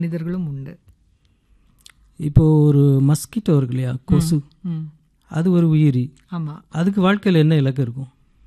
மனிதர்களும் உண்டு இப்போ ஒரு மஸ்கிட்டோ இருக்கு இல்லையா கொசு ம் அது ஒரு உயிரி ஆமாம் அதுக்கு வாழ்க்கையில் என்ன இலக்கு இருக்கும்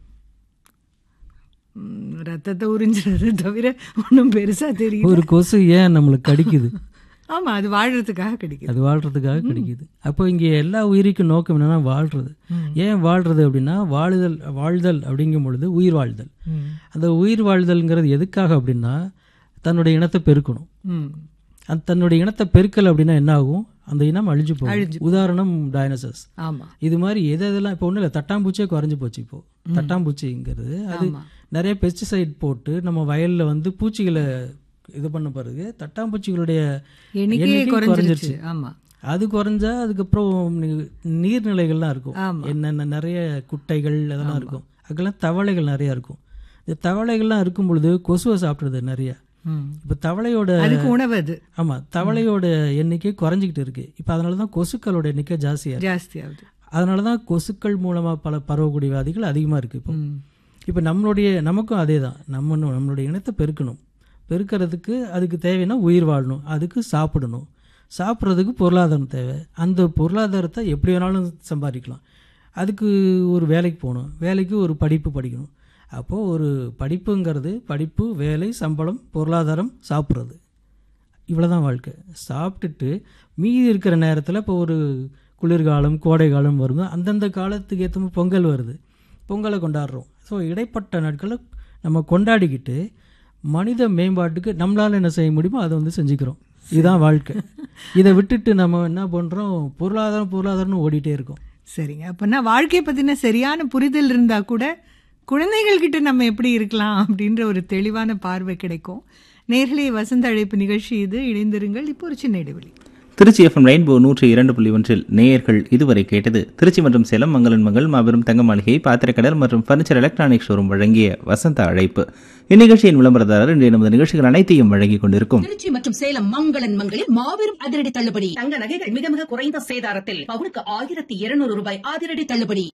ரத்தத்தை உறிஞ்சுறது தவிர ஒன்றும் பெருசாக தெரியும் ஒரு கொசு ஏன் நம்மளுக்கு கடிக்குது ஆமாம் அது வாழறதுக்காக கிடைக்குது அது வாழ்றதுக்காக கிடைக்குது அப்போ இங்கே எல்லா உயிருக்கும் நோக்கம் என்னன்னா வாழ்றது ஏன் வாழ்றது அப்படின்னா வாழுதல் வாழ்தல் அப்படிங்கும் பொழுது உயிர் வாழ்தல் ம் அந்த உயிர் வாழ்தல்ங்கிறது எதுக்காக அப்படின்னா தன்னுடைய இனத்தை பெருக்கணும் ம் அந்த தன்னுடைய இனத்தை பெருக்கல் அப்படின்னா என்ன ஆகும் அந்த இனம் அழிஞ்சு போகும் உதாரணம் டைனோசர்ஸ் ஆமாம் இது மாதிரி எது எதெல்லாம் இப்போ ஒன்றும் இல்லை தட்டாம்பூச்சியே குறைஞ்சு போச்சு இப்போ தட்டாம்பூச்சிங்கிறது அது நிறைய பெஸ்டிசைட் போட்டு நம்ம வயலில் வந்து பூச்சிகளை இது பண்ண பிறகு தட்டாம்பூச்சிகளுடைய எண்ணிக்கையே எண்ணிக்கை குறைஞ்சிருச்சு ஆமாம் அது குறைஞ்சா அதுக்கப்புறம் நீ- நீர்நிலைகள்லாம் இருக்கும் ஆமா. என்னென்ன நிறைய குட்டைகள் அதெல்லாம் இருக்கும் அதுக்கெல்லாம் தவளைகள் நிறைய இருக்கும் இந்த தவளைகள்லாம் இருக்கும் பொழுது கொசுவை சாப்பிட்றது நிறைய ம் இப்போ தவளையோட அதுக்கு உணவு அது ஆமாம் தவளையோட எண்ணிக்கை குறைஞ்சிக்கிட்டு இருக்கு இப்போ அதனால தான் கொசுக்களோட எண்ணிக்கை ஜாஸ்தியாக இருக்கு ஜாஸ்தி ஆகுது அதனால தான் கொசுக்கள் மூலமாக பல பரவக்கூடிய வியாதிகள் அதிகமாக இருக்குது இப்போ ம் இப்போ நம்மளுடைய நமக்கும் அதே தான் நம்ம நம்மளுடைய இனத்தை பெருக்கணும் பெருக்கிறதுக்கு அதுக்கு தேவைன்னா உயிர் வாழணும் அதுக்கு சாப்பிடணும் சாப்பிட்றதுக்கு பொருளாதாரம் தேவை அந்த பொருளாதாரத்தை எப்படி வேணாலும் சம்பாதிக்கலாம் அதுக்கு ஒரு வேலைக்கு போகணும் வேலைக்கு ஒரு படிப்பு படிக்கணும் அப்போது ஒரு படிப்புங்கிறது படிப்பு வேலை சம்பளம் பொருளாதாரம் சாப்பிட்றது இவ்வளோதான் வாழ்க்கை சாப்பிட்டுட்டு மீதி இருக்கிற நேரத்தில் இப்போ ஒரு குளிர்காலம் கோடை காலம் வருது அந்தந்த காலத்துக்கு ஏற்ற மாதிரி பொங்கல் வருது பொங்கலை கொண்டாடுறோம் ஸோ இடைப்பட்ட நாட்களை நம்ம கொண்டாடிக்கிட்டு மனித மேம்பாட்டுக்கு நம்மளால் என்ன செய்ய முடியுமோ அதை வந்து செஞ்சுக்கிறோம் இதுதான் வாழ்க்கை இதை விட்டுட்டு நம்ம என்ன பண்ணுறோம் பொருளாதாரம் பொருளாதாரம்னு ஓடிட்டே இருக்கோம் சரிங்க அப்போனா வாழ்க்கையை பற்றின சரியான புரிதல் இருந்தால் கூட குழந்தைகள்கிட்ட நம்ம எப்படி இருக்கலாம் அப்படின்ற ஒரு தெளிவான பார்வை கிடைக்கும் நேர்களே வசந்த அழைப்பு நிகழ்ச்சி இது இணைந்திருங்கள் இப்போ ஒரு சின்ன இடைவெளி திருச்சி எஃப்எம் ரெயின்போ நூற்றி இரண்டு புள்ளி ஒன்றில் நேயர்கள் இதுவரை கேட்டது திருச்சி மற்றும் சேலம் மங்களன் மங்கள் மாபெரும் தங்க மாளிகை பாத்திரக்கடல் மற்றும் ஃபர்னிச்சர் எலக்ட்ரானிக் ஷோரூம் வழங்கிய வசந்த அழைப்பு இந்நிகழ்ச்சியின் விளம்பரதாரர் இன்றைய நமது நிகழ்ச்சிகள் அனைத்தையும் வழங்கிக் கொண்டிருக்கும் திருச்சி மற்றும் சேலம் மங்களன் மங்களில் மாபெரும் அதிரடி தள்ளுபடி தங்க நகைகள் மிக மிக குறைந்த சேதாரத்தில் பவுனுக்கு ஆயிரத்தி இருநூறு ரூபாய் அதிரடி தள்ளுபடி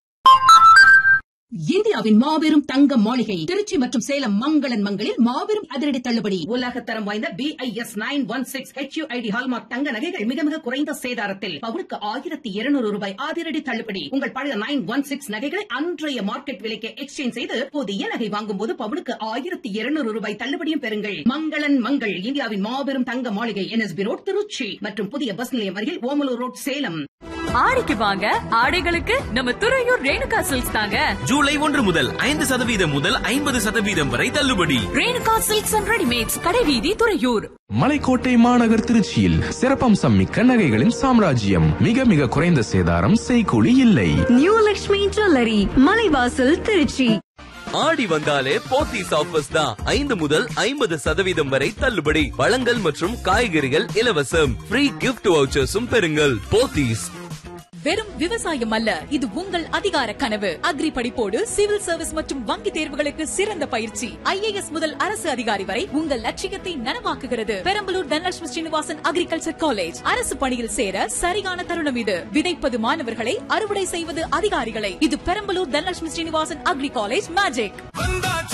இந்தியாவின் மாபெரும் தங்க மாளிகை திருச்சி மற்றும் சேலம் மங்களன் மங்களில் மாபெரும் அதிரடி தள்ளுபடி உலக தரம் வாய்ந்த B I S nine one six HUID hallmark தங்க நகைகள் மிக மிக குறைந்த சேதாரத்தில் பவுனுக்கு ஆயிரத்தி இருநூறு ரூபாய் அதிரடி தள்ளுபடி உங்கள் பழைய நைன் ஒன் சிக்ஸ் நகைகளை அன்றைய மார்க்கெட் விலைக்கு எக்ஸ்சேஞ்ச் செய்து புதிய நகை வாங்கும் போது பவுனுக்கு ஆயிரத்தி இருநூறு ரூபாய் தள்ளுபடியும் பெறுங்கள் மங்களன் மங்கள் இந்தியாவின் மாபெரும் தங்க மாளிகை என்எஸ்பி ரோட் திருச்சி மற்றும் புதிய பஸ் நிலையம் அருகில் ஓமலூர் ரோட் சேலம் ஆடிக்கு வாங்க ஆடைகளுக்கு நம்ம துறையூர் ரேணுகா சில்க்ஸ் தாங்க ஜூலை ஒன்று முதல் ஐந்து சதவீதம் முதல் ஐம்பது சதவீதம் வரை தள்ளுபடி ரேணுகா சில்க்ஸ் அண்ட் ரெடிமேட்ஸ் கடைவீதி துறையூர் மலைக்கோட்டை மாநகர் திருச்சியில் சிறப்பம்சம் மிக்க நகைகளின் சாம்ராஜ்யம் மிக மிக குறைந்த சேதாரம் செய்கூலி இல்லை நியூ லக்ஷ்மி ஜுவல்லரி மலைவாசல் திருச்சி ஆடி வந்தாலே போத்தீஸ் ஆஃபர்ஸ் தான் ஐந்து முதல் ஐம்பது சதவீதம் வரை தள்ளுபடி பழங்கள் மற்றும் காய்கறிகள் இலவசம் ஃப்ரீ கிஃப்ட் வவுச்சர்ஸும் பெறுங்கள் போத்தீஸ் வெறும் விவசாயம் அல்ல இது உங்கள் அதிகார கனவு அக்ரி படிப்போடு சிவில் சர்வீஸ் மற்றும் வங்கி தேர்வுகளுக்கு சிறந்த பயிற்சி ஐஏஎஸ் முதல் அரசு அதிகாரி வரை உங்கள் லட்சியத்தை நனவாக்குகிறது பெரம்பலூர் தனலட்சுமி ஸ்ரீனிவாசன் அக்ரிகல்ச்சர் காலேஜ் அரசு பணியில் சேர சரியான தருணம் இது விதைப்பது மாணவர்களை அறுவடை செய்வது அதிகாரிகளை இது Perambalur Dhanalakshmi Srinivasan agri college magic